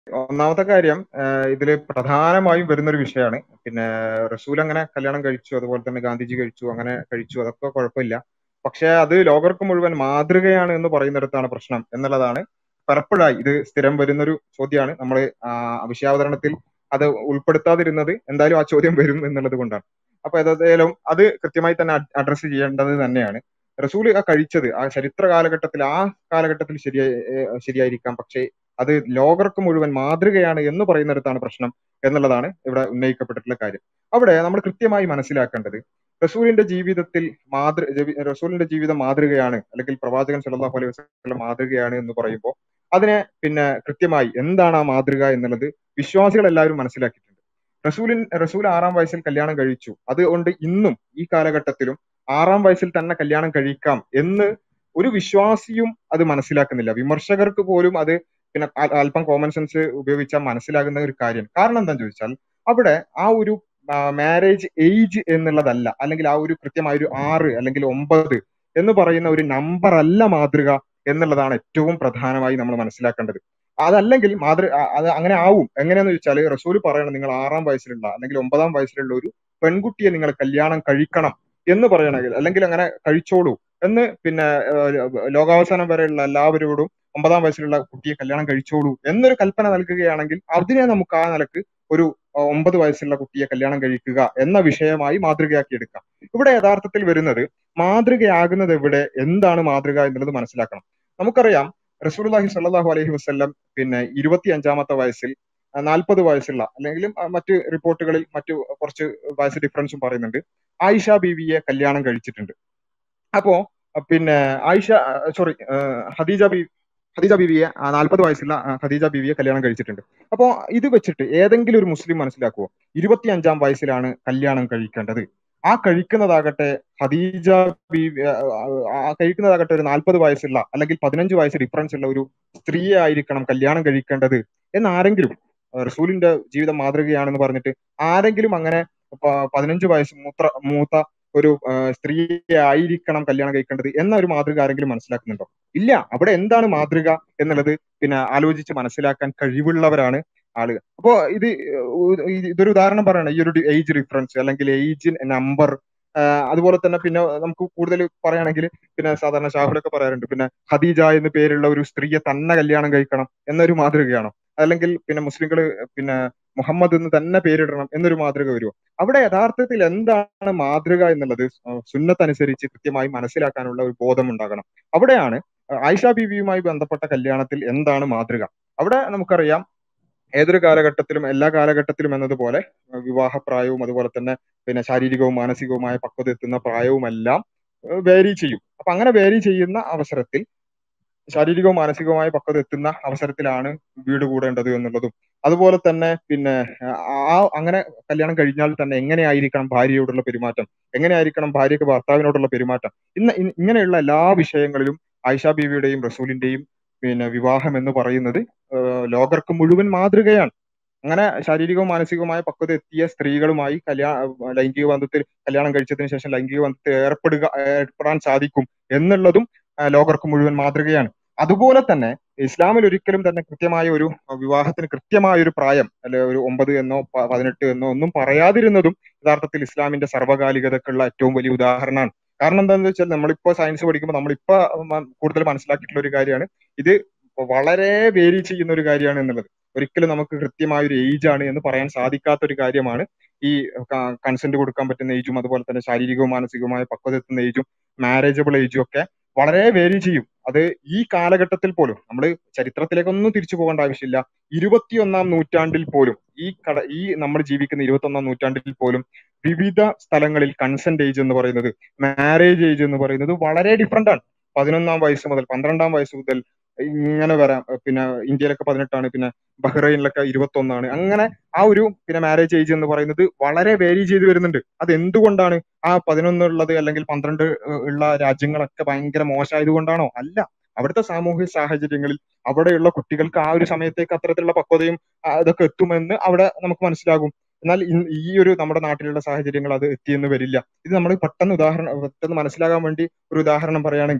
ഒന്നാമത്തെ കാര്യം ആഹ് ഇതില് പ്രധാനമായും വരുന്നൊരു വിഷയമാണ് പിന്നെ റസൂൽ അങ്ങനെ കല്യാണം കഴിച്ചു അതുപോലെ തന്നെ ഗാന്ധിജി കഴിച്ചു അങ്ങനെ കഴിച്ചു അതൊക്കെ കുഴപ്പമില്ല പക്ഷെ അത് ലോകർക്ക് മുഴുവൻ മാതൃകയാണ് എന്ന് പറയുന്നിടത്താണ് പ്രശ്നം എന്നുള്ളതാണ് പലപ്പോഴായി ഇത് സ്ഥിരം വരുന്നൊരു ചോദ്യമാണ് നമ്മൾ വിഷയാവതരണത്തിൽ അത് ഉൾപ്പെടുത്താതിരുന്നത് എന്തായാലും ആ ചോദ്യം വരും എന്നുള്ളത് കൊണ്ടാണ് അപ്പൊ ഏതായാലും അത് കൃത്യമായി തന്നെ അഡ്രസ്സ് ചെയ്യേണ്ടത് തന്നെയാണ് റസൂൽ ആ കഴിച്ചത് ആ ചരിത്ര കാലഘട്ടത്തിൽ ആ കാലഘട്ടത്തിൽ ശരിയായി ഏഹ് ശരിയായിരിക്കാം പക്ഷേ അത് ലോകർക്ക് മുഴുവൻ മാതൃകയാണ് എന്ന് പറയുന്നിടത്താണ് പ്രശ്നം എന്നുള്ളതാണ് ഇവിടെ ഉന്നയിക്കപ്പെട്ടിട്ടുള്ള കാര്യം അവിടെ നമ്മൾ കൃത്യമായി മനസ്സിലാക്കേണ്ടത് റസൂലിന്റെ ജീവിതത്തിൽ മാതൃ ജവി- റസൂലിന്റെ ജീവിതം മാതൃകയാണ് അല്ലെങ്കിൽ പ്രവാചകൻ സല്ലല്ലാഹു അലൈഹി വസല്ലം മാതൃകയാണ് എന്ന് പറയുമ്പോൾ അതിനെ പിന്നെ കൃത്യമായി എന്താണ് ആ മാതൃക എന്നുള്ളത് വിശ്വാസികൾ എല്ലാവരും മനസ്സിലാക്കിയിട്ടുണ്ട് റസൂലിൻ റസൂൽ ആറാം വയസ്സിൽ കല്യാണം കഴിച്ചു അതുകൊണ്ട് ഇന്നും ഈ കാലഘട്ടത്തിലും ആറാം വയസ്സിൽ തന്നെ കല്യാണം കഴിക്കാം എന്ന് ഒരു വിശ്വാസിയും അത് മനസ്സിലാക്കുന്നില്ല വിമർശകർക്ക് പോലും അത് പിന്നെ അ- അല്പം കോമൺ സെൻസ് ഉപയോഗിച്ചാൽ മനസ്സിലാകുന്ന ഒരു കാര്യം കാരണം എന്താണെന്ന് ചോദിച്ചാൽ അവിടെ ആ ഒരു മാരേജ് ഏജ് എന്നുള്ളതല്ല അല്ലെങ്കിൽ ആ ഒരു കൃത്യമായ ഒരു ആറ് അല്ലെങ്കിൽ ഒമ്പത് എന്ന് പറയുന്ന ഒരു നമ്പർ അല്ല മാതൃക എന്നുള്ളതാണ് ഏറ്റവും പ്രധാനമായി നമ്മൾ മനസ്സിലാക്കേണ്ടത് അതല്ലെങ്കിൽ മാതൃ അ- അത് അങ്ങനെ ആവും എങ്ങനെയാന്ന് ചോദിച്ചാൽ റസൂൽ പറയണം നിങ്ങൾ ആറാം വയസ്സിലുള്ള അല്ലെങ്കിൽ ഒമ്പതാം വയസ്സിലുള്ള ഒരു പെൺകുട്ടിയെ നിങ്ങൾ കല്യാണം കഴിക്കണം എന്ന് പറയണമെങ്കിൽ അല്ലെങ്കിൽ അങ്ങനെ കഴിച്ചോളൂ എന്ന് പിന്നെ ഏഹ്, ലോകാവസാനം വരെയുള്ള എല്ലാവരോടും ഒമ്പതാം വയസ്സിലുള്ള കുട്ടിയെ കല്യാണം കഴിച്ചോളൂ എന്നൊരു കൽപ്പന നൽകുകയാണെങ്കിൽ അതിനെ നമുക്ക് ആ നിലക്ക് ഒരു അഹ് ഒമ്പത് വയസ്സുള്ള കുട്ടിയെ കല്യാണം കഴിക്കുക എന്ന വിഷയമായി മാതൃകയാക്കി എടുക്കാം ഇവിടെ യഥാർത്ഥത്തിൽ വരുന്നത് മാതൃകയാകുന്നത് എവിടെ എന്താണ് മാതൃക എന്നുള്ളത് മനസ്സിലാക്കണം നമുക്കറിയാം റസൂലുള്ളാഹി സ്വല്ലല്ലാഹു അലൈഹി വസല്ലം പിന്നെ ഇരുപത്തി അഞ്ചാമത്തെ വയസ്സിൽ നാൽപ്പത് വയസ്സുള്ള അല്ലെങ്കിൽ അഹ് മറ്റ് റിപ്പോർട്ടുകളിൽ മറ്റു കുറച്ച് വയസ്സ് ഡിഫറൻസും പറയുന്നുണ്ട് ആയിഷ ബീവിയെ കല്യാണം കഴിച്ചിട്ടുണ്ട് അപ്പോ അഹ് പിന്നെ ആയിഷ സോറി ഹദീജ ബി ഖദീജ ബീവിയെ നാൽപ്പത് വയസ്സുള്ള ആ, ഖദീജ ബീവിയെ കല്യാണം കഴിച്ചിട്ടുണ്ട് അപ്പോ ഇത് വെച്ചിട്ട് ഏതെങ്കിലും ഒരു മുസ്ലിം മനസ്സിലാക്കുവോ ഇരുപത്തി അഞ്ചാം വയസ്സിലാണ് കല്യാണം കഴിക്കേണ്ടത് ആ കഴിക്കുന്നതാകട്ടെ ഖദീജ ബീവി ആ, ആ, ആ കഴിക്കുന്നതാകട്ടെ ഒരു നാൽപ്പത് വയസ്സുള്ള അല്ലെങ്കിൽ പതിനഞ്ച് വയസ്സ് ഡിഫറൻസ് ഉള്ള ഒരു സ്ത്രീയെ ആയിരിക്കണം കല്യാണം കഴിക്കേണ്ടത് എന്ന് ആരെങ്കിലും ആ, റസൂലിന്റെ ജീവിതം മാതൃകയാണെന്ന് പറഞ്ഞിട്ട് ആരെങ്കിലും അങ്ങനെ പ- പതിനഞ്ച് വയസ്സ് മൂത്ര മൂത്ത ഒരു ആ, സ്ത്രീയെ ആയിരിക്കണം കല്യാണം കഴിക്കേണ്ടത് എന്ന ഒരു മാതൃക ആരെങ്കിലും മനസ്സിലാക്കുന്നുണ്ടോ ഇല്ല അവിടെ എന്താണ് മാതൃക എന്നുള്ളത് പിന്നെ ആലോചിച്ച് മനസ്സിലാക്കാൻ കഴിവുള്ളവരാണ് ആളുകൾ അപ്പോ ഇത് ഉ- ഇത് ഇതൊരു ഉദാഹരണം പറയണം ഈ ഒരു ഏജ് ഡിഫറൻസ് അല്ലെങ്കിൽ ഏജ് നമ്പർ അതുപോലെ തന്നെ പിന്നെ നമുക്ക് കൂടുതൽ പറയുകയാണെങ്കിൽ പിന്നെ സാധാരണ ഷാഹുലൊക്കെ പറയാറുണ്ട് പിന്നെ ഖദീജ എന്ന് പേരുള്ള ഒരു സ്ത്രീയെ തന്നെ കല്യാണം കഴിക്കണം എന്നൊരു മാതൃകയാണോ അല്ലെങ്കിൽ പിന്നെ മുസ്ലിങ്ങൾ പിന്നെ മുഹമ്മദ് എന്ന് തന്നെ പേരിടണം എന്നൊരു മാതൃക വരുമോ അവിടെ യഥാർത്ഥത്തിൽ എന്താണ് മാതൃക എന്നുള്ളത് സുന്നത്തനുസരിച്ച് കൃത്യമായി മനസ്സിലാക്കാനുള്ള ഒരു ബോധം ഉണ്ടാകണം അവിടെയാണ് ആയിഷ ബീവിയുമായി ബന്ധപ്പെട്ട കല്യാണത്തിൽ എന്താണ് മാതൃക അവിടെ നമുക്കറിയാം ഏതൊരു കാലഘട്ടത്തിലും എല്ലാ കാലഘട്ടത്തിലും എന്നതുപോലെ അഹ് വിവാഹപ്രായവും അതുപോലെ തന്നെ പിന്നെ ശാരീരികവും മാനസികവുമായ പക്വത എത്തുന്ന പ്രായവുമെല്ലാം വേരി ചെയ്യും അപ്പൊ അങ്ങനെ വേരി ചെയ്യുന്ന അവസരത്തിൽ ശാരീരികവും മാനസികവുമായ പക്വത എത്തുന്ന അവസരത്തിലാണ് വീട് കൂടേണ്ടത് എന്നുള്ളതും അതുപോലെ തന്നെ പിന്നെ ആ അങ്ങനെ കല്യാണം കഴിഞ്ഞാൽ തന്നെ എങ്ങനെയായിരിക്കണം ഭാര്യയോടുള്ള പെരുമാറ്റം എങ്ങനെയായിരിക്കണം ഭാര്യയ്ക്ക് ഭർത്താവിനോടുള്ള പെരുമാറ്റം ഇന്ന് ഇ- ഇങ്ങനെയുള്ള എല്ലാ വിഷയങ്ങളിലും ആയിഷ ബീവിയുടെയും റസൂലിന്റെയും പിന്നെ വിവാഹം എന്ന് പറയുന്നത് ഏഹ് ലോകർക്ക് മുഴുവൻ മാതൃകയാണ് അങ്ങനെ ശാരീരികവും മാനസികവുമായ പക്വത എത്തിയ സ്ത്രീകളുമായി കല്യാണ ലൈംഗിക ബന്ധത്തിൽ കല്യാണം കഴിച്ചതിന് ശേഷം ലൈംഗിക ബന്ധത്തിൽ ഏർപ്പെടുക ഏർപ്പെടാൻ സാധിക്കും എന്നുള്ളതും ആ, ലോകർക്ക് മുഴുവൻ മാതൃകയാണ് അതുപോലെ തന്നെ ഇസ്ലാമിൽ ഒരിക്കലും തന്നെ കൃത്യമായ ഒരു വിവാഹത്തിന് കൃത്യമായ ഒരു പ്രായം അല്ലെ ഒരു ഒമ്പത് എന്നോ പ- പതിനെട്ട് എന്നോ ഒന്നും പറയാതിരുന്നതും യഥാർത്ഥത്തിൽ ഇസ്ലാമിന്റെ സർവ്വകാലികതക്കുള്ള ഏറ്റവും വലിയ ഉദാഹരണമാണ് കാരണം എന്താണെന്ന് വെച്ചാൽ നമ്മളിപ്പോ സയൻസ് പഠിക്കുമ്പോൾ നമ്മളിപ്പോ മ- കൂടുതൽ മനസ്സിലാക്കിയിട്ടുള്ള ഒരു കാര്യമാണ് ഇത് വളരെ വേരി ചെയ്യുന്ന ഒരു കാര്യമാണ് എന്നുള്ളത് ഒരിക്കലും നമുക്ക് കൃത്യമായ ഒരു ഏജ് ആണ് എന്ന് പറയാൻ സാധിക്കാത്ത ഒരു കാര്യമാണ് ഈ കൺസെന്റ് കൊടുക്കാൻ പറ്റുന്ന ഏജും അതുപോലെ തന്നെ ശാരീരികവും മാനസികവുമായ പക്വത എത്തുന്ന ഏജും മാരേജബിൾ ഏജും ഒക്കെ വളരെ വേരി ചെയ്യും അത് ഈ കാലഘട്ടത്തിൽ പോലും നമ്മൾ ചരിത്രത്തിലേക്കൊന്നും തിരിച്ചു പോകേണ്ട ആവശ്യമില്ല ഇരുപത്തിയൊന്നാം നൂറ്റാണ്ടിൽ പോലും ഈ കട ഈ നമ്മൾ ജീവിക്കുന്ന ഇരുപത്തൊന്നാം നൂറ്റാണ്ടിൽ പോലും വിവിധ സ്ഥലങ്ങളിൽ കൺസെന്റ് ഏജ് എന്ന് പറയുന്നത് മാരേജ് ഏജ് എന്ന് പറയുന്നത് വളരെ ഡിഫറെന്റ് ആണ് പതിനൊന്നാം വയസ്സ് മുതൽ പന്ത്രണ്ടാം വയസ്സ് മുതൽ ഇങ്ങനെ വരാം പിന്നെ ഇന്ത്യയിലൊക്കെ പതിനെട്ടാണ് പിന്നെ ബഹ്റൈനിലൊക്കെ ഇരുപത്തൊന്നാണ് അങ്ങനെ ആ ഒരു പിന്നെ മാരേജ് ഏജ് എന്ന് പറയുന്നത് വളരെ വേരി ചെയ്ത് വരുന്നുണ്ട് അത് എന്തുകൊണ്ടാണ് ആ പതിനൊന്ന് ഉള്ളത് അല്ലെങ്കിൽ പന്ത്രണ്ട് ഉള്ള രാജ്യങ്ങളൊക്കെ ഭയങ്കര മോശമായത് കൊണ്ടാണോ അല്ല അവിടുത്തെ സാമൂഹിക സാഹചര്യങ്ങളിൽ അവിടെയുള്ള കുട്ടികൾക്ക് ആ ഒരു സമയത്തേക്ക് അത്തരത്തിലുള്ള പക്വതയും ആ, ഇതൊക്കെ എത്തുമെന്ന് അവിടെ നമുക്ക് മനസ്സിലാകും എന്നാൽ ഇൻ- ഈ ഒരു നമ്മുടെ നാട്ടിലുള്ള സാഹചര്യങ്ങൾ അത് എത്തിയെന്ന് വരില്ല ഇത് നമ്മൾ പെട്ടെന്ന് ഉദാഹരണം പെട്ടെന്ന് മനസ്സിലാകാൻ വേണ്ടി ഒരു ഉദാഹരണം പറയുകയാണെങ്കിൽ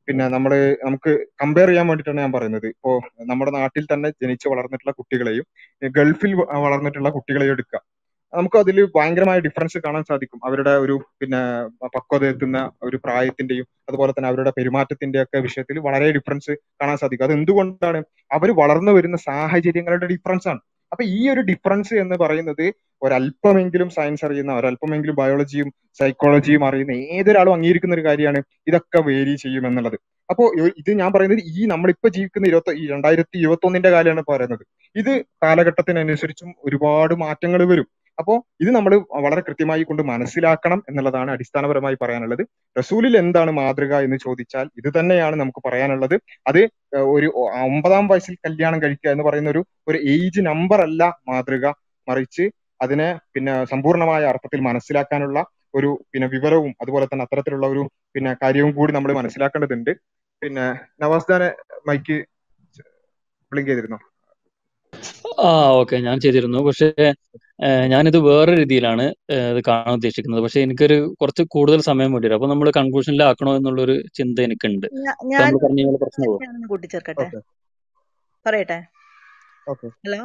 പിന്നെ നമ്മള് നമുക്ക് കമ്പയർ ചെയ്യാൻ വേണ്ടിയിട്ടാണ് ഞാൻ പറയുന്നത് ഇപ്പോ നമ്മുടെ നാട്ടിൽ തന്നെ ജനിച്ച് വളർന്നിട്ടുള്ള കുട്ടികളെയും ഗൾഫിൽ വ- വളർന്നിട്ടുള്ള കുട്ടികളെയും എടുക്കുക നമുക്ക് അതിൽ ഭയങ്കരമായ ഡിഫറൻസ് കാണാൻ സാധിക്കും അവരുടെ ഒരു പിന്നെ പക്വത എത്തുന്ന ഒരു പ്രായത്തിന്റെയും അതുപോലെ തന്നെ അവരുടെ പെരുമാറ്റത്തിന്റെ ഒക്കെ വിഷയത്തിൽ വളരെ ഡിഫറൻസ് കാണാൻ സാധിക്കും അത് എന്തുകൊണ്ടാണ് അവർ വളർന്നു വരുന്ന സാഹചര്യങ്ങളുടെ ഡിഫറൻസ് ആണ് അപ്പൊ ഈ ഒരു ഡിഫറൻസ് എന്ന് പറയുന്നത് ഒരല്പമെങ്കിലും സയൻസ് അറിയുന്ന ഒരല്പമെങ്കിലും ബയോളജിയും സൈക്കോളജിയും അറിയുന്ന ഏതൊരാളും അംഗീകരിക്കുന്ന ഒരു കാര്യമാണ് ഇതൊക്കെ വേരി ചെയ്യും എന്നുള്ളത് അപ്പോ ഇ- ഇത് ഞാൻ പറയുന്നത് ഈ നമ്മളിപ്പോ ജീവിക്കുന്ന ഇരുപത്തി ഈ രണ്ടായിരത്തി ഇരുപത്തി ഒന്നിന്റെ കാലമാണ് പറയുന്നത് ഇത് കാലഘട്ടത്തിനനുസരിച്ചും ഒരുപാട് മാറ്റങ്ങൾ വരും അപ്പോ ഇത് നമ്മൾ വളരെ കൃത്യമായി കൊണ്ട് മനസ്സിലാക്കണം എന്നുള്ളതാണ് അടിസ്ഥാനപരമായി പറയാനുള്ളത് റസൂലിൽ എന്താണ് മാതൃക എന്ന് ചോദിച്ചാൽ ഇത് തന്നെയാണ് നമുക്ക് പറയാനുള്ളത് അത് ഏഹ് ഒരു ഒ- ഒമ്പതാം വയസ്സിൽ കല്യാണം കഴിക്കുക എന്ന് പറയുന്ന ഒരു ഒരു ഏജ് നമ്പർ അല്ല മാതൃക മറിച്ച് അതിനെ പിന്നെ സമ്പൂർണമായ അർത്ഥത്തിൽ മനസ്സിലാക്കാനുള്ള ഒരു പിന്നെ വിവരവും അതുപോലെ തന്നെ അത്തരത്തിലുള്ള ഒരു പിന്നെ കാര്യവും കൂടി നമ്മൾ മനസ്സിലാക്കേണ്ടതുണ്ട് പിന്നെ നവാസ്ദാനെ മൈക്ക് ബ്ലിങ്ക് ചെയ്തിരുന്നോ ആ ഓക്കെ ഞാൻ ചെയ്തിരുന്നു പക്ഷേ ഏഹ്, ഞാനിത് വേറെ രീതിയിലാണ് ഏഹ്, ഇത് കാണാൻ ഉദ്ദേശിക്കുന്നത് പക്ഷെ എനിക്കൊരു കുറച്ച് കൂടുതൽ സമയം വേണ്ടി വരും അപ്പൊ നമ്മൾ കൺക്ലൂഷനിലാക്കണോ എന്നുള്ളൊരു ചിന്ത എനിക്കുണ്ട് ഞാ- അപ്പൊ ഞാൻ നമ്മൾ പറഞ്ഞ കഴിഞ്ഞാൽ പ്രശ്നമാവും ഞാനൊന്ന് കൂട്ടിച്ചേർക്കട്ടെ ഓക്കെ പറയട്ടെ ഓക്കെ ഹലോ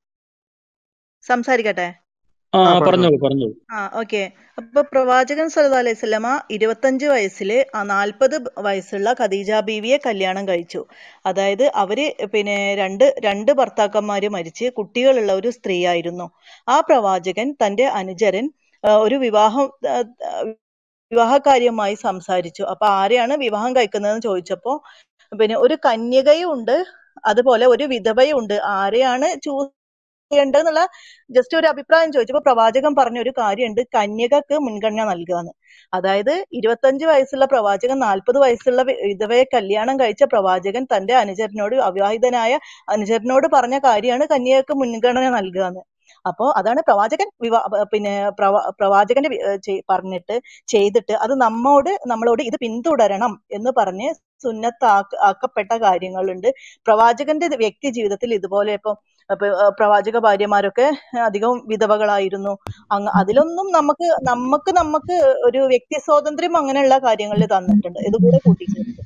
സംസാരിക്കട്ടെ ആ ആ ആ, പറഞ്ഞോളൂ പറഞ്ഞോളൂ പറഞ്ഞോളൂ ആ ഓക്കെ അപ്പൊ പ്രവാചകൻ സല്ലല്ലാഹു അലൈഹി വസല്ലമ ഇരുപത്തഞ്ച് വയസ്സില് ആ നാൽപ്പത് വയസ്സുള്ള ഖദീജ ബീവിയെ കല്യാണം കഴിച്ചു അതായത് അവര് പിന്നെ രണ്ട് രണ്ട് ഭർത്താക്കന്മാര് മരിച്ച് കുട്ടികളുള്ള ഒരു സ്ത്രീ ആയിരുന്നു ആ പ്രവാചകൻ തന്റെ അനുചരൻ ആ, ഒരു വിവാഹം ആ, ആ, വിവാഹകാര്യമായി സംസാരിച്ചു അപ്പൊ ആരെയാണ് വിവാഹം കഴിക്കുന്നതെന്ന് ചോദിച്ചപ്പോ പിന്നെ ഒരു കന്യകയും ഉണ്ട് അതുപോലെ ഒരു വിധവയും ഉണ്ട് ആരെയാണ് ചൂസ് ചെയ്യേണ്ടതെന്നുള്ള ജസ്റ്റ് ഒരു അഭിപ്രായം ചോദിച്ചപ്പോ പ്രവാചകൻ പറഞ്ഞ ഒരു കാര്യമുണ്ട് കന്യകക്ക് മുൻഗണന നൽകുകയെന്ന് അതായത് ഇരുപത്തഞ്ച് വയസ്സുള്ള പ്രവാചകൻ നാൽപ്പത് വയസ്സുള്ള വി- വിധവയെ കല്യാണം കഴിച്ച പ്രവാചകൻ തന്റെ അനുചരനോട് അവിവാഹിതനായ അനുചരനോട് പറഞ്ഞ കാര്യമാണ് കന്യകക്ക് മുൻഗണന നൽകുകയെന്ന് അപ്പോ അതാണ് പ്രവാചകൻ വിവാ പ- പിന്നെ പ്രവാ പ്രവാചകന്റെ വി- ഏർ ചെയ്- പറഞ്ഞിട്ട് ചെയ്തിട്ട് അത് നമ്മോട് നമ്മളോട് ഇത് പിന്തുടരണം എന്ന് പറഞ്ഞ് സുന്നത്താക്ക ആക്കപ്പെട്ട കാര്യങ്ങളുണ്ട് പ്രവാചകന്റെ വ്യക്തി ജീവിതത്തിൽ ഇതുപോലെ ഇപ്പൊ ഇപ്പൊ, ഏർ പ്രവാചക ഭാര്യമാരൊക്കെ അധികവും വിധവകളായിരുന്നു അങ്ങ് അതിലൊന്നും നമുക്ക് നമുക്ക് നമുക്ക് ഒരു വ്യക്തി സ്വാതന്ത്ര്യം അങ്ങനെയുള്ള കാര്യങ്ങളിൽ തന്നിട്ടുണ്ട് ഇതുകൂടെ കൂട്ടിച്ചേർത്ത്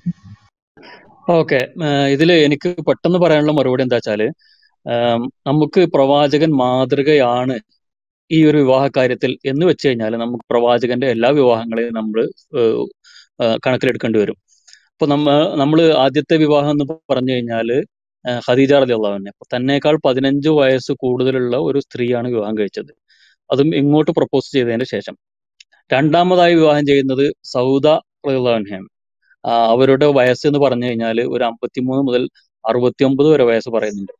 ഓക്കെ ഇതിൽ എനിക്ക് പെട്ടെന്ന് പറയാനുള്ള മറുപടി എന്താ വെച്ചാല് ആം, നമുക്ക് പ്രവാചകൻ മാതൃകയാണ് ഈ ഒരു വിവാഹ കാര്യത്തിൽ എന്ന് വെച്ച് കഴിഞ്ഞാൽ നമുക്ക് പ്രവാചകന്റെ എല്ലാ വിവാഹങ്ങളെയും നമ്മൾ കണക്കിലെടുക്കേണ്ടി വരും ഇപ്പൊ നമ്മ നമ്മൾ ആദ്യത്തെ വിവാഹം എന്ന് പറഞ്ഞു കഴിഞ്ഞാൽ ഖദീജ റലി അള്ളാഹുവിനെ അപ്പൊ തന്നേക്കാൾ പതിനഞ്ച് വയസ്സ് കൂടുതലുള്ള ഒരു സ്ത്രീയാണ് വിവാഹം കഴിച്ചത് അതും ഇങ്ങോട്ട് പ്രപ്പോസ് ചെയ്തതിന് ശേഷം രണ്ടാമതായി വിവാഹം ചെയ്യുന്നത് സൗദ റളിയല്ലാഹുഅൻഹയാണ് ആ, അവരുടെ വയസ്സ് എന്ന് പറഞ്ഞു കഴിഞ്ഞാൽ ഒരു അമ്പത്തിമൂന്ന് മുതൽ അറുപത്തിയൊമ്പത് വരെ വയസ്സ് പറയുന്നുണ്ട്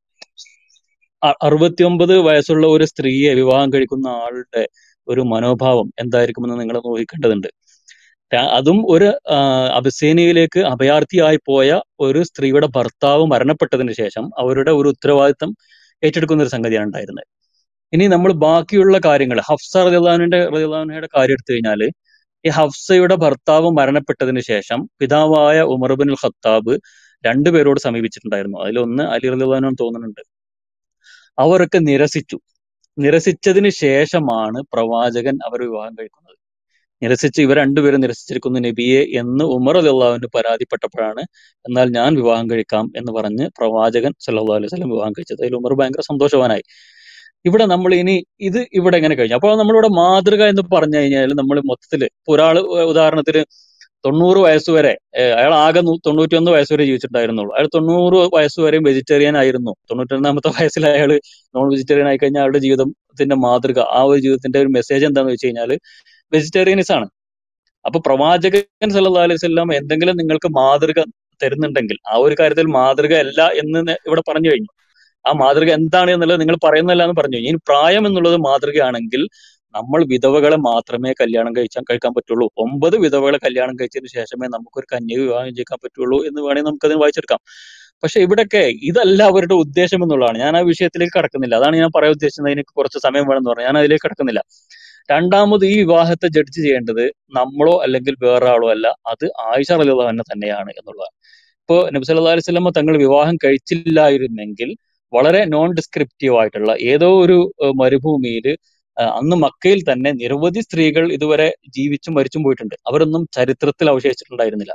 അ- അറുപത്തിയൊമ്പത് വയസ്സുള്ള ഒരു സ്ത്രീയെ വിവാഹം കഴിക്കുന്ന ആളുടെ ഒരു മനോഭാവം എന്തായിരിക്കുമെന്ന് നിങ്ങൾ നോക്കേണ്ടതുണ്ട് ര- അതും ഒരു ആ, അബസേനിയയിലേക്ക് അഭയാർത്ഥിയായി പോയ ഒരു സ്ത്രീയുടെ ഭർത്താവ് മരണപ്പെട്ടതിന് ശേഷം അവരുടെ ഒരു ഉത്തരവാദിത്തം ഏറ്റെടുക്കുന്ന ഒരു സംഗതിയാണ് ഉണ്ടായിരുന്നത് ഇനി നമ്മൾ ബാക്കിയുള്ള കാര്യങ്ങൾ ഹഫ്സ റളിയല്ലാഹുവിന്റെ റളിയല്ലാഹുവിന്റെ കാര്യം എടുത്തു കഴിഞ്ഞാൽ ഈ ഹഫ്സയുടെ ഭർത്താവ് മരണപ്പെട്ടതിന് ശേഷം പിതാവായ ഉമർ ബിൻ ഖത്താബ് രണ്ടുപേരോട് സമീപിച്ചിട്ടുണ്ടായിരുന്നു അതിലൊന്ന് അലി റളിയല്ലാഹു തോന്നുന്നുണ്ട് അവരൊക്കെ നിരസിച്ചു നിരസിച്ചതിന് ശേഷമാണ് പ്രവാചകൻ അവർ വിവാഹം കഴിക്കുന്നത് നിരസിച്ച് ഇവർ രണ്ടുപേരും നിരസിച്ചിരിക്കുന്നു നബിയെ എന്ന് ഉമർ അള്ളാഹുവിന് പരാതിപ്പെട്ടപ്പോഴാണ് എന്നാൽ ഞാൻ വിവാഹം കഴിക്കാം എന്ന് പറഞ്ഞ് പ്രവാചകൻ സല്ലല്ലാഹു അലൈഹി വസല്ലം വിവാഹം കഴിച്ചത് അതിൽ ഉമർ ഭയങ്കര സന്തോഷവാനായി ഇവിടെ നമ്മൾ ഇനി ഇത് ഇവിടെ എങ്ങനെ കഴിഞ്ഞു അപ്പോൾ നമ്മളിവിടെ മാതൃക എന്ന് പറഞ്ഞു കഴിഞ്ഞാൽ നമ്മൾ മൊത്തത്തിൽ ഇപ്പൊ ഒരാള് ഉദാഹരണത്തിന് തൊണ്ണൂറ് വയസ്സ് വരെ ഏഹ് അയാൾ ആകെ നൂ- തൊണ്ണൂറ്റിയൊന്ന് വയസ്സ് വരെ ജീവിച്ചിട്ടുണ്ടായിരുന്നുള്ളൂ അയാൾ തൊണ്ണൂറ് വയസ്സ് വരെയും വെജിറ്റേറിയൻ ആയിരുന്നു തൊണ്ണൂറ്റൊന്നാമത്തെ വയസ്സിൽ അയാൾ നോൺ വെജിറ്റേറിയൻ ആയി കഴിഞ്ഞാൽ അയാളുടെ ജീവിതത്തിന്റെ മാതൃക ആ ഒരു ജീവിതത്തിന്റെ ഒരു മെസ്സേജ് എന്താണെന്ന് വെച്ച് കഴിഞ്ഞാൽ വെജിറ്റേറിയനിസം ആണ് അപ്പൊ പ്രവാചകൻ സല്ലല്ലാഹു അലൈഹി വസല്ലം എന്തെങ്കിലും നിങ്ങൾക്ക് മാതൃക തരുന്നുണ്ടെങ്കിൽ ആ ഒരു കാര്യത്തിൽ മാതൃക അല്ല എന്ന് നെ- ഇവിടെ പറഞ്ഞു കഴിഞ്ഞു ആ മാതൃക എന്താണ് എന്നുള്ളത് നിങ്ങൾ പറയുന്നില്ല എന്ന് പറഞ്ഞു ഇനി പ്രായം എന്നുള്ളത് മാതൃകയാണെങ്കിൽ നമ്മൾ വിധവകളെ മാത്രമേ കല്യാണം കഴിച്ചാൽ കഴിക്കാൻ പറ്റുള്ളൂ ഒമ്പത് വിധവകളെ കല്യാണം കഴിച്ചതിന് ശേഷമേ നമുക്കൊരു കന്യക വിവാഹം ചെയ്യിക്കാൻ പറ്റുള്ളൂ എന്ന് വേണമെങ്കിൽ നമുക്കതിന് വായിച്ചെടുക്കാം പക്ഷെ ഇവിടൊക്കെ ഇതല്ല അവരുടെ ഉദ്ദേശം എന്നുള്ളതാണ് ഞാൻ ആ വിഷയത്തിലേക്ക് കടക്കുന്നില്ല അതാണ് ഞാൻ പറയാൻ ഉദ്ദേശിച്ചത് എനിക്ക് കുറച്ച് സമയം വേണമെന്ന് പറഞ്ഞു ഞാൻ അതിലേക്ക് കടക്കുന്നില്ല രണ്ടാമത് ഈ വിവാഹത്തെ ജഡ്ജ് ചെയ്യേണ്ടത് നമ്മളോ അല്ലെങ്കിൽ വേറെ ആളോ അല്ല അത് ആയിഷ റളിയല്ലാഹു അൻഹ തന്നെയാണ് എന്നുള്ളതാണ് ഇപ്പോ നബി സല്ലല്ലാഹു അലൈഹി വസല്ലമ തങ്ങൾ വിവാഹം കഴിച്ചില്ലായിരുന്നെങ്കിൽ വളരെ നോൺ ഡിസ്ക്രിപ്റ്റീവ് ആയിട്ടുള്ള ഏതോ ഒരു മരുഭൂമിയിൽ അന്ന് മക്കയിൽ തന്നെ നിരവധി സ്ത്രീകൾ ഇതുവരെ ജീവിച്ചും മരിച്ചും പോയിട്ടുണ്ട് അവരൊന്നും ചരിത്രത്തിൽ അവശേഷിച്ചിട്ടുണ്ടായിരുന്നില്ല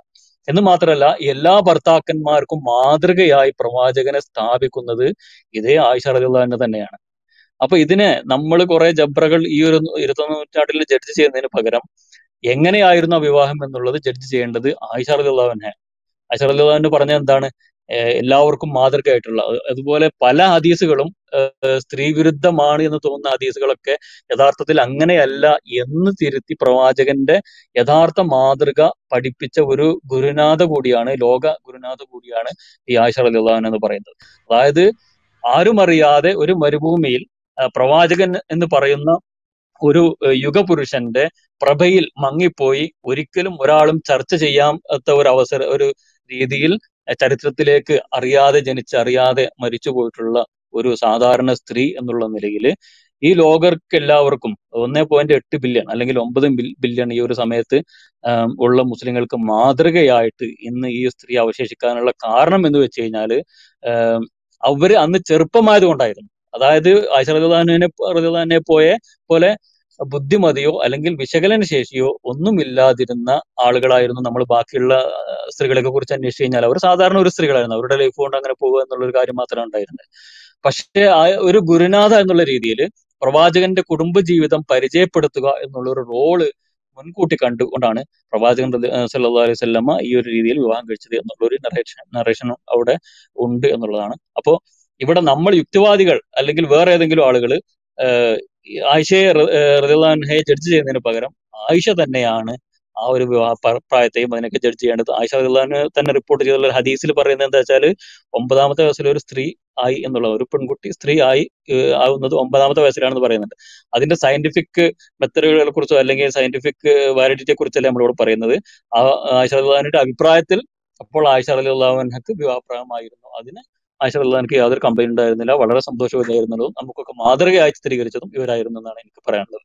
എന്ന് മാത്രമല്ല എല്ലാ ഭർത്താക്കന്മാർക്കും മാതൃകയായി പ്രവാചകനെ സ്ഥാപിക്കുന്നത് ഇതേ ആയിഷ റളിയല്ലാഹു തന്നെയാണ് അപ്പൊ ഇതിനെ നമ്മൾ കുറെ ജബ്രകൾ ഈ ഒരു ഇരുപത്തൊന്ന് നൂറ്റാണ്ടിൽ ജഡ്ജ് ചെയ്യുന്നതിന് പകരം എങ്ങനെയായിരുന്നു ആ വിവാഹം എന്നുള്ളത് ജഡ്ജ് ചെയ്യേണ്ടത് ആയിഷ റളിയല്ലാഹുവിനെ ആയിഷ റളിയല്ലാഹു പറഞ്ഞ എന്താണ് ഏഹ് എല്ലാവർക്കും മാതൃകയായിട്ടുള്ള അത് അതുപോലെ പല ഹദീസുകളും ഏഹ് സ്ത്രീ വിരുദ്ധമാണ് എന്ന് തോന്നുന്ന ഹദീസുകളൊക്കെ യഥാർത്ഥത്തിൽ അങ്ങനെയല്ല എന്ന് തിരുത്തി പ്രവാചകന്റെ യഥാർത്ഥ മാതൃക പഠിപ്പിച്ച ഒരു ഗുരുനാഥ കൂടിയാണ് ലോക ഗുരുനാഥ കൂടിയാണ് ഈ ആയിഷ റളിയല്ലാഹു അൻഹ എന്ന് പറയുന്നത് അതായത് ആരും അറിയാതെ ഒരു മരുഭൂമിയിൽ ആ, പ്രവാചകൻ എന്ന് പറയുന്ന ഒരു ഏഹ് യുഗപുരുഷന്റെ പ്രഭയിൽ മങ്ങിപ്പോയി ഒരിക്കലും ഒരാളും ചർച്ച ചെയ്യാത്ത ഒരു അവസര ഒരു രീതിയിൽ ഏഹ് ചരിത്രത്തിലേക്ക് അറിയാതെ ജനിച്ച് അറിയാതെ മരിച്ചു പോയിട്ടുള്ള ഒരു സാധാരണ സ്ത്രീ എന്നുള്ള നിലയിൽ ഈ ലോകർക്ക് എല്ലാവർക്കും ഒന്നേ പോയിന്റ് എട്ട് ബില്യൺ അല്ലെങ്കിൽ ഒമ്പത് ബില്യൺ ഈ ഒരു സമയത്ത് ആം, ഉള്ള മുസ്ലിങ്ങൾക്ക് മാതൃകയായിട്ട് ഇന്ന് ഈ സ്ത്രീ അവശേഷിക്കാനുള്ള കാരണം എന്ന് വെച്ച് കഴിഞ്ഞാല് ആം, അവര് അന്ന് ചെറുപ്പമായത് കൊണ്ടായിരുന്നു അതായത് ആയിഷറദാനെ റദിനെ പോയ പോലെ ബുദ്ധിമതിയോ അല്ലെങ്കിൽ വിശകലന ശേഷിയോ ഒന്നുമില്ലാതിരുന്ന ആളുകളായിരുന്നു നമ്മൾ ബാക്കിയുള്ള ആ, സ്ത്രീകളെ കുറിച്ച് അന്വേഷിച്ച് കഴിഞ്ഞാൽ അവർ സാധാരണ ഒരു സ്ത്രീകളായിരുന്നു അവരുടെ ലൈഫ് കൊണ്ട് അങ്ങനെ പോകുക എന്നുള്ള ഒരു കാര്യം മാത്രമേ ഉണ്ടായിരുന്നത് പക്ഷേ ആ ഒരു ഗുരുനാഥ എന്നുള്ള രീതിയിൽ പ്രവാചകന്റെ കുടുംബജീവിതം പരിചയപ്പെടുത്തുക എന്നുള്ള ഒരു റോള് മുൻകൂട്ടി കണ്ടുകൊണ്ടാണ് പ്രവാചകൻ സല്ലല്ലാഹു അലൈഹി വസല്ലമ ഈ ഒരു രീതിയിൽ വിവാഹം കഴിച്ചത് എന്നുള്ള ഒരു നറേഷൻ നറേഷനും അവിടെ ഉണ്ട് എന്നുള്ളതാണ് അപ്പോ ഇവിടെ നമ്മൾ യുക്തിവാദികൾ അല്ലെങ്കിൽ വേറെ ഏതെങ്കിലും ആളുകൾ ആയിഷയെ റദിള്ളാൻഹയെ ജഡ്ജ് ചെയ്യുന്നതിന് പകരം ആയിഷ തന്നെയാണ് ആ ഒരു വിവാഹ പ്ര- പ്രായത്തെയും അതിനൊക്കെ ജഡ്ജ് ചെയ്യേണ്ടത് ആയിഷ റദിള്ളാന് തന്നെ റിപ്പോർട്ട് ചെയ്തുള്ള ഒരു ഹദീസിൽ പറയുന്നത് എന്താ വെച്ചാൽ ഒമ്പതാമത്തെ വയസ്സിൽ ഒരു സ്ത്രീ ആയി എന്നുള്ള ഒരു പെൺകുട്ടി സ്ത്രീ ആയി ഏഹ് ആവുന്നത് ഒമ്പതാമത്തെ വയസ്സിലാണെന്ന് പറയുന്നുണ്ട് അതിന്റെ സയന്റിഫിക് മെത്തഡുകളെ കുറിച്ചോ അല്ലെങ്കിൽ സയന്റിഫിക് വാലിഡിറ്റിയെ കുറിച്ചല്ല നമ്മളിവിടെ പറയുന്നത് ആ ആയിഷ റദിള്ളാഹിന്റെ അഭിപ്രായത്തിൽ അപ്പോൾ ആയിഷ റദിള്ളാഹുനക്ക് വിവാഹപ്രായമായിരുന്നു അതിന് ആയിഷ റദിള്ളാഹിക്ക് യാതൊരു കംപ്ലൈന്റ് ഉണ്ടായിരുന്നില്ല വളരെ സന്തോഷവതിയായിരുന്നതും നമുക്കൊക്കെ മാതൃകയായി ചിത്രീകരിച്ചതും ഇവരായിരുന്നു എന്നാണ് എനിക്ക് പറയാനുള്ളത്